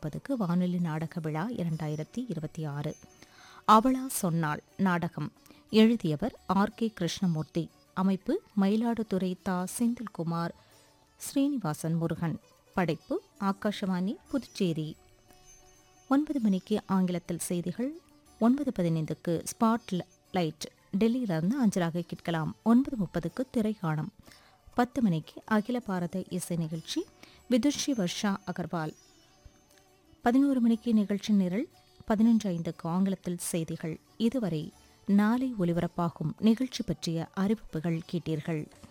முப்பதுக்கு வானொலி நாடக விழா இரண்டாயிரத்தி இருபத்தி ஆறு அவளா சொன்னாள் நாடகம் எழுதியவர் ஆர் கே கிருஷ்ணமூர்த்தி அமைப்பு மயிலாடுதுறை தா செந்தில்குமார் ஸ்ரீனிவாசன் முருகன் படைப்பு ஆகாஷவாணி புதுச்சேரி ஒன்பது மணிக்கு ஆங்கிலத்தில் செய்திகள் ஒன்பது பதினைந்துக்கு ஸ்பாட் லைட் டெல்லியிலிருந்து அஞ்சலாக கேட்கலாம் ஒன்பது முப்பதுக்கு திரைக்காணம் பத்து மணிக்கு அகில பாரத இசை நிகழ்ச்சி விதுஷி வர்ஷா அகர்வால் பதினோரு மணிக்கு நிகழ்ச்சி நிரல் பதினொன்று ஐந்துக்கு ஆங்கிலத்தில் செய்திகள் இதுவரை நாளை ஒலிபரப்பாகும் நிகழ்ச்சி பற்றிய அறிவிப்புகள் கேட்டீர்கள்